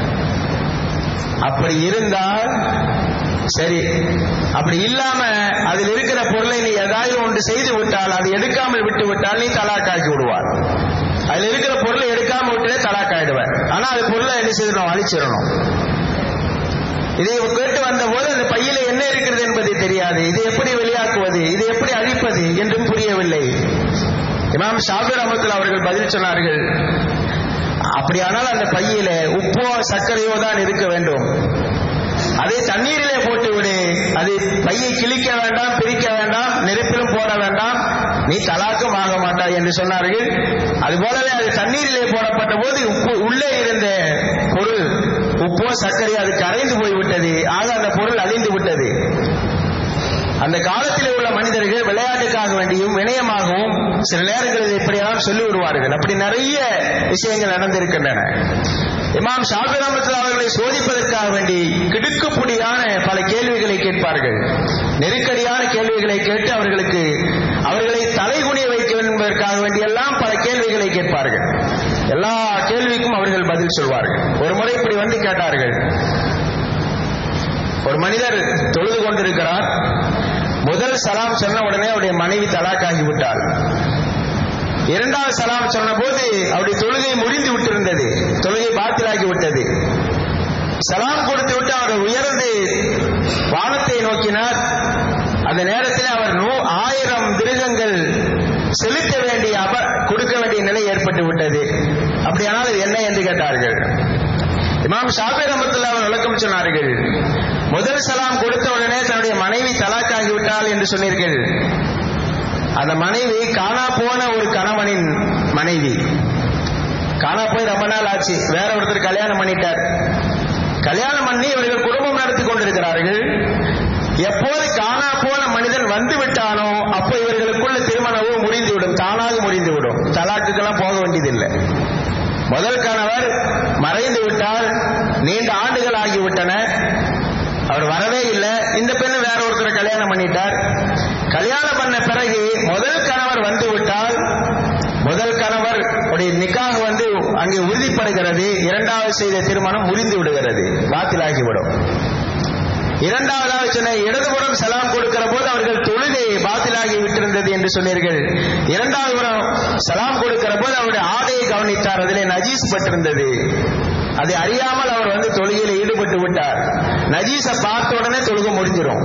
அப்படி இருந்தால் சரி அப்படி இல்லாம அதில் இருக்கிற பொருளை நீ ஏதாவது ஒன்று செய்து விட்டால் அதை எடுக்காமல் விட்டு விட்டால் நீ தலாக்காக்கி விடுவார் அதுல இருக்கிற பொருளை எடுக்காம விட்டுலே தலாக்காயிடுவேன் ஆனா அது பொருளை என்ன செய்யணும் அழிச்சிடணும் இதை கேட்டு வந்த போது அந்த பையில என்ன இருக்கிறது என்பது தெரியாது இது எப்படி வெளியாக்குவது இது எப்படி அழிப்பது என்றும் புரியவில்லை இமாம் ஷாபிர் அஹமத்துல அவர்கள் பதில் சொன்னார்கள் அப்படியானால் அந்த பையில உப்போ சர்க்கரையோ தான் இருக்க வேண்டும் அதை தண்ணீரிலே போட்டு விடு அது பையை கிழிக்க வேண்டாம் பிரிக்க வேண்டாம் நெருப்பிலும் போட வேண்டாம் நீ தலாக்கும் ஆக மாட்டாய் என்று சொன்னார்கள் அதுபோலவே அது தண்ணீரிலே போடப்பட்ட போது உப்பு உள்ளே இருந்த பொருள் உப்போ சர்க்கரை அது கரைந்து போய்விட்டது ஆக அந்த பொருள் அழிந்து விட்டது அந்த காலத்திலே உள்ள மனிதர்கள் விளையாட்டுக்காக வேண்டியும் வினயமாகவும் சில நேரங்களில் இப்படியெல்லாம் சொல்லி விடுவார்கள் அப்படி நிறைய விஷயங்கள் நடந்திருக்கின்றன இமாம் ஷாபிர் அஹமத் அவர்களை சோதிப்பதற்காக வேண்டி கிடுக்குப்புடியான பல கேள்விகளை கேட்பார்கள் நெருக்கடியான கேள்விகளை கேட்டு அவர்களுக்கு அவர்களை தலைகுனிய வைக்க வேண்டும் என்பதற்காக வேண்டி எல்லாம் பல கேள்விகளை கேட்பார்கள் எல்லா கேள்விக்கும் அவர்கள் பதில் சொல்வார்கள் ஒரு முறை இப்படி வந்து கேட்டார்கள் ஒரு மனிதர் தொழுது கொண்டிருக்கிறார் முதல் சலாம் சொன்ன உடனே அவருடைய மனைவி தலாக்காகி விட்டாள் இரண்டாவது சலாம் சொன்ன போது அவருடைய தொழுகை முறிந்து விட்டிருந்தது தொழுகை பாத்திலாகி விட்டது சலாம் கொடுத்து விட்டு அவர் உயர்ந்து வானத்தை நோக்கினார் அந்த நேரத்தில் அவர் நூ ஆயிரம் திருகங்கள் செலுத்த வேண்டிய அப கொடுக்க வேண்டிய நிலை ஏற்பட்டு விட்டது அப்படியானால் இது என்ன என்று கேட்டார்கள் இமாம் ஷாபி ரமத்துல்லா அவர் விளக்கம் சொன்னார்கள் முதல் சலாம் கொடுத்த உடனே தன்னுடைய மனைவி தலாக்காகி விட்டாள் என்று சொன்னீர்கள் அந்த மனைவி காணா போன ஒரு கணவனின் மனைவி காணா போய் ரொம்ப நாள் ஆச்சு வேற ஒருத்தர் கல்யாணம் பண்ணிட்டார் கல்யாணம் பண்ணி இவர்கள் குடும்பம் நடத்தி கொண்டிருக்கிறார்கள் எப்போது காணா போன மனிதன் வந்து விட்டானோ அப்போ இவர்களுக்குள்ள திருமணமும் முடிந்துவிடும் தானாக முடிந்துவிடும் தலாக்குக்கெல்லாம் போக வேண்டியதில்லை முதல் கணவர் மறைந்து விட்டால் நீண்ட ஆண்டுகள் ஆகிவிட்டன அவர் வரவே இல்லை இந்த பெண்ணு வேற ஒருத்தரை கல்யாணம் பண்ணிட்டார் கல்யாணம் பண்ண பிறகு முதல் கணவர் வந்து விட்டால் முதல் கணவர் உடைய நிக்காக வந்து அங்கே உறுதிப்படுகிறது இரண்டாவது செய்த திருமணம் முறிந்து விடுகிறது பாத்திலாகிவிடும் இரண்டாவதாக சொன்ன இடதுபுறம் சலாம் கொடுக்கிற போது அவர்கள் தொழுகை பாத்திலாகி விட்டிருந்தது என்று சொன்னீர்கள் இரண்டாவது புறம் சலாம் கொடுக்கிற போது அவருடைய ஆடையை கவனித்தார் அதிலே நஜீஸ் பட்டிருந்தது அதை அறியாமல் அவர் வந்து தொழுகையில் ஈடுபட்டு விட்டார் நஜீஸை பார்த்த உடனே தொழுகை முடிஞ்சிடும்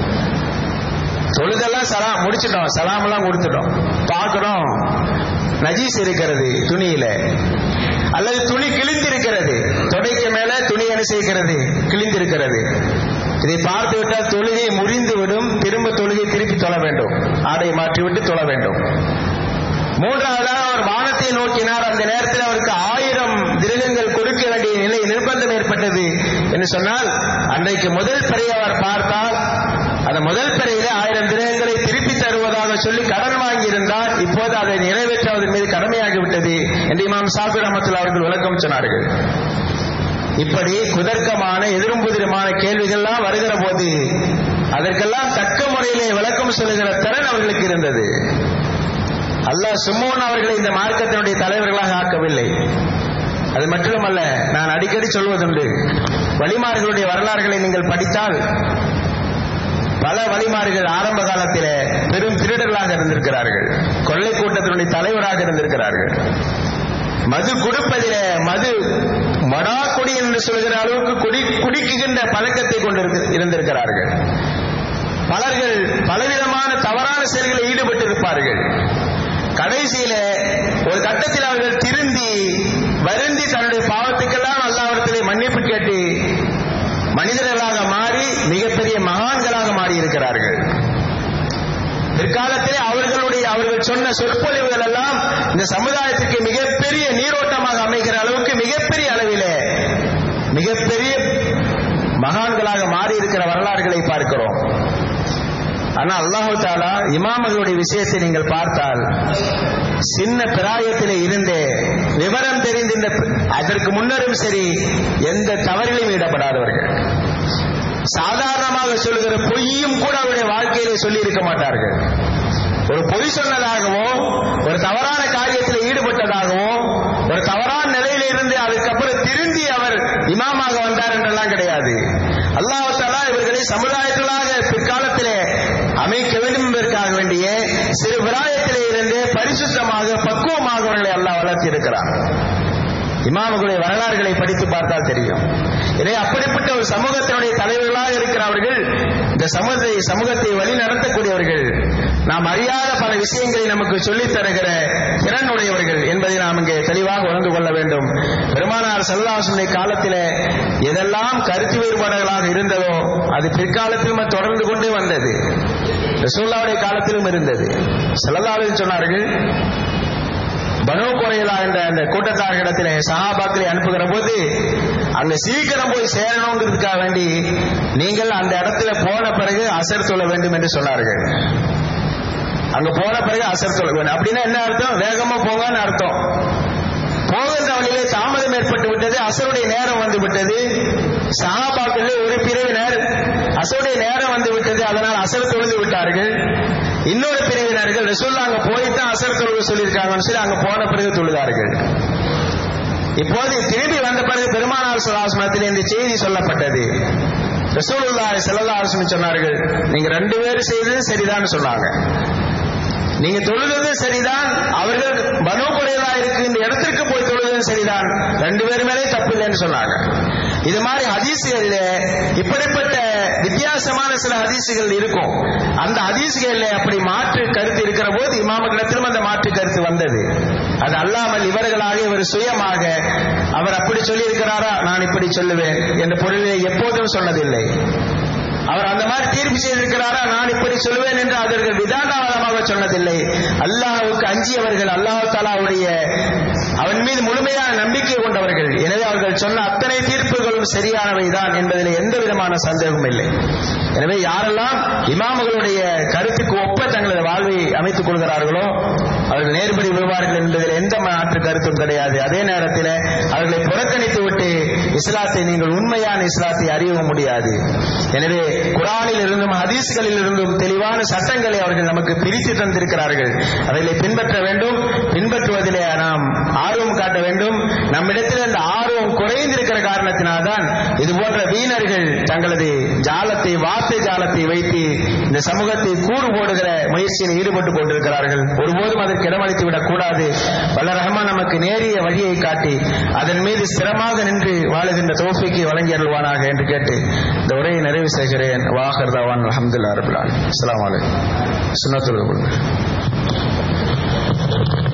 தொழுதெல்லாம் சலாம் முடிச்சிட்டோம் சலாம் எல்லாம் கொடுத்துட்டோம் பார்க்கிறோம் நஜீஸ் இருக்கிறது துணியில அல்லது துணி கிழிந்திருக்கிறது தொடைக்கு மேல துணி என்ன செய்கிறது கிழிந்திருக்கிறது இதை பார்த்து விட்டால் தொழுகை முறிந்து விடும் திரும்ப தொழுகை திருப்பி தொழ வேண்டும் ஆடை மாற்றிவிட்டு தொழ வேண்டும் மூன்றாவதாக அவர் வானத்தை நோக்கினார் அந்த நேரத்தில் அவருக்கு ஆயிரம் திருகங்கள் கொடுக்க வேண்டிய நிலை நிர்பந்தம் ஏற்பட்டது என்று சொன்னால் அன்றைக்கு முதல் பிறையை அவர் பார்த்தால் அந்த முதல் பிறையிலே ஆயிரம் திருகங்களை திருப்பி தருவதாக சொல்லி கடன் வாங்கியிருந்தார் இப்போது அதை நிறைவேற்றுவதன் மீது கடமையாகிவிட்டது என்று இமாம் சாபிர் அஹமத்துல்லா அவர்கள் விளக்கம் சொன்னார்கள் இப்படி குதர்க்கமான எதிரும் புதிருமான கேள்விகள்லாம் வருகிற போது அதற்கெல்லாம் தக்க முறையிலே விளக்கம் சொல்லுகிற திறன் அவர்களுக்கு இருந்தது அல்லாஹ் சும்மோன் அவர்களை இந்த மார்க்கத்தினுடைய தலைவர்களாக ஆக்கவில்லை அது மட்டுமல்ல நான் அடிக்கடி சொல்வதுண்டு வழிமார்களுடைய வரலாறுகளை நீங்கள் படித்தால் பல வழிமாறுகள் ஆரம்ப காலத்திலே பெரும் திருடர்களாக இருந்திருக்கிறார்கள் கொள்ளை கூட்டத்தினுடைய தலைவராக இருந்திருக்கிறார்கள் மது குடுப்பதிலே மது மடா குடி என்று சொல்கிற அளவுக்கு குடி குடிக்குகின்ற பழக்கத்தை கொண்டு இருந்திருக்கிறார்கள் பலர்கள் பலவிதமான தவறான செயல்களில் ஈடுபட்டிருப்பார்கள் கடைசியில ஒரு கட்டத்தில் அவர்கள் திருந்தி வருந்தி தன்னுடைய பாவத்துக்கெல்லாம் அல்லாவிடத்திலே மன்னிப்பு கேட்டு மனிதர்களாக மாறி மிகப்பெரிய மகான்களாக மாறி இருக்கிறார்கள் பிற்காலத்திலே அவர்களுடைய அவர்கள் சொன்ன சொற்பொழிவுகள் எல்லாம் இந்த சமுதாயத்திற்கு மிகப்பெரிய நீரோட்டமாக அமைகிற அளவுக்கு மிகப்பெரிய அளவிலே மிகப்பெரிய மகான்களாக மாறி இருக்கிற வரலாறுகளை பார்க்கிறோம் ஆனா அல்லாஹு தாலா இமாமர்களுடைய விஷயத்தை நீங்கள் பார்த்தால் சின்ன பிராயத்திலே இருந்தே விவரம் தெரிந்த இந்த அதற்கு முன்னரும் சரி எந்த தவறிலும் ஈடுபடாதவர்கள் சாதாரணமாக சொல்லுகிற பொய்யும் கூட அவருடைய வாழ்க்கையிலே சொல்லி இருக்க மாட்டார்கள் ஒரு பொய் சொன்னதாகவோ ஒரு தவறான காரியத்தில் ஈடுபட்டதாகவோ ஒரு தவறான நிலையில இருந்து அதுக்கப்புறம் திருந்தி அவர் இமாமாக வந்தார் என்றெல்லாம் கிடையாது அல்லாஹாலா இவர்களை சமுதாயத்திலாக பிற்காலத்திலே அமைக்க வேண்டும் என்பதற்காக வேண்டிய சிறு பிராயத்திலே இருந்து பரிசுத்தமாக பக்குவமாக அவர்களை அல்லாஹ் வளர்த்தி இருக்கிறார் இமாமுகளுடைய வரலாறுகளை படித்து பார்த்தால் தெரியும் எனவே அப்படிப்பட்ட ஒரு சமூகத்தினுடைய தலைவர்களாக இருக்கிறவர்கள் இந்த சமூகத்தை சமூகத்தை வழி நடத்தக்கூடியவர்கள் நாம் அறியாத பல விஷயங்களை நமக்கு சொல்லித் தருகிற திறன் உடையவர்கள் என்பதை நாம் இங்கே தெளிவாக உணர்ந்து கொள்ள வேண்டும் பெருமானார் செல்லாசனுடைய காலத்திலே எதெல்லாம் கருத்து வேறுபாடுகளாக இருந்ததோ அது பிற்காலத்திலும் தொடர்ந்து கொண்டே வந்தது ரசூல்லாவுடைய காலத்திலும் இருந்தது செல்லல்லாவில் சொன்னார்கள் பனு குறையலா என்ற அந்த கூட்டத்தார்களிடத்திலே சகாபாக்களை அனுப்புகிற போது அங்க சீக்கிரம் போய் சேரணுங்கிறதுக்காக வேண்டி நீங்கள் அந்த இடத்துல போன பிறகு அசர் சொல்ல வேண்டும் என்று சொன்னார்கள் அங்க போன பிறகு அசர் சொல்ல வேண்டும் அப்படின்னா என்ன அர்த்தம் வேகமா போங்கன்னு அர்த்தம் போகின்ற வழியிலே தாமதம் ஏற்பட்டு விட்டது அசருடைய நேரம் வந்து விட்டது சகாபாக்கள் ஒரு பிரிவினர் அசருடைய நேரம் வந்து விட்டது அதனால் அசர் தொழுது விட்டார்கள் இன்னொரு பிரிவினர்கள் ரசூல்லா அங்க போய் தான் அசர் தொழுக சொல்லியிருக்காங்கன்னு சொல்லி அங்க போன பிறகு தொழுதார்கள் இப்போது திரும்பி வந்த பிறகு பெருமானார் சுலாசனத்தில் இந்த செய்தி சொல்லப்பட்டது ரசூலுல்லாஹி ஸல்லல்லாஹு அலைஹி வஸல்லம் சொன்னார்கள் நீங்க ரெண்டு பேரும் செய்தது சரிதான் சொன்னாங்க நீங்க தொழுது சரிதான் அவர்கள் பனு குறைவா இருக்கு இந்த இடத்திற்கு போய் தொழுது சரிதான் ரெண்டு பேரும் மேலே தப்பு இல்லைன்னு சொன்னாங்க இது மாதிரி ஹதீசுகள்ல இப்படிப்பட்ட வித்தியாசமான சில ஹதீசுகள் இருக்கும் அந்த ஹதீசுகள்ல அப்படி மாற்று கருத்து இருக்கிற போது இமாமக்கிடத்திலும் அந்த மாற்று கருத்து வந்தது அது அல்லாமல் இவர்களாக இவர் சுயமாக அவர் அப்படி சொல்லி இருக்கிறாரா நான் இப்படி சொல்லுவேன் என்ற பொருளிலே எப்போதும் சொன்னதில்லை அவர் அந்த மாதிரி தீர்ப்பு செய்திருக்கிறாரா நான் இப்படி சொல்லுவேன் என்று அவர்கள் விதாண்டாவாதமாக சொன்னதில்லை அல்லாஹுக்கு அஞ்சியவர்கள் அல்லாஹு தாலாவுடைய அவன் மீது முழுமையான நம்பிக்கை கொண்டவர்கள் எனவே அவர்கள் சொன்ன அத்தனை தீர்ப்புகளும் சரியானவை தான் என்பதில் எந்த விதமான சந்தேகமும் இல்லை எனவே யாரெல்லாம் இமாம்களுடைய கருத்துக்கு ஒப்ப தங்களது வாழ்வை அமைத்துக் கொள்கிறார்களோ அவர்கள் நேர்படி விடுவார்கள் என்பதில் எந்த மாற்று கருத்தும் கிடையாது அதே நேரத்தில் அவர்களை புறக்கணித்து விட்டு இஸ்லாத்தை நீங்கள் உண்மையான இஸ்லாத்தை அறியவும் முடியாது எனவே குரானில் இருந்தும் ஹதீஸ்களில் இருந்தும் தெளிவான சட்டங்களை அவர்கள் நமக்கு பிரித்து தந்திருக்கிறார்கள் அவைகளை பின்பற்ற வேண்டும் பின்பற்றுவதிலே நாம் ஆர்வம் காட்ட வேண்டும் நம்மிடத்தில் அந்த ஆர்வம் குறைந்திருக்கிற காரணத்தினால்தான் இது போன்ற வீணர்கள் தங்களது ஜாலத்தை வார்த்தை ஜாலத்தை வைத்து இந்த சமூகத்தை கூறு போடுகிற முயற்சியில் ஈடுபட்டு கொண்டிருக்கிறார்கள் ஒருபோதும் அதற்கு இடமளித்து விடக் கூடாது வல்ல ரஹ்மான் நமக்கு நேரிய வழியை காட்டி அதன் மீது ஸ்திரமாக நின்று வாழுகின்ற தோஃபிக்கு வழங்கி அருள்வானாக என்று கேட்டு இந்த உரையை நிறைவு செய்கிறேன் வாஹர் தவான் அஹமதுல்லா ரபுல்லான் அஸ்லாம் வலைக்கம் சுனத்துல்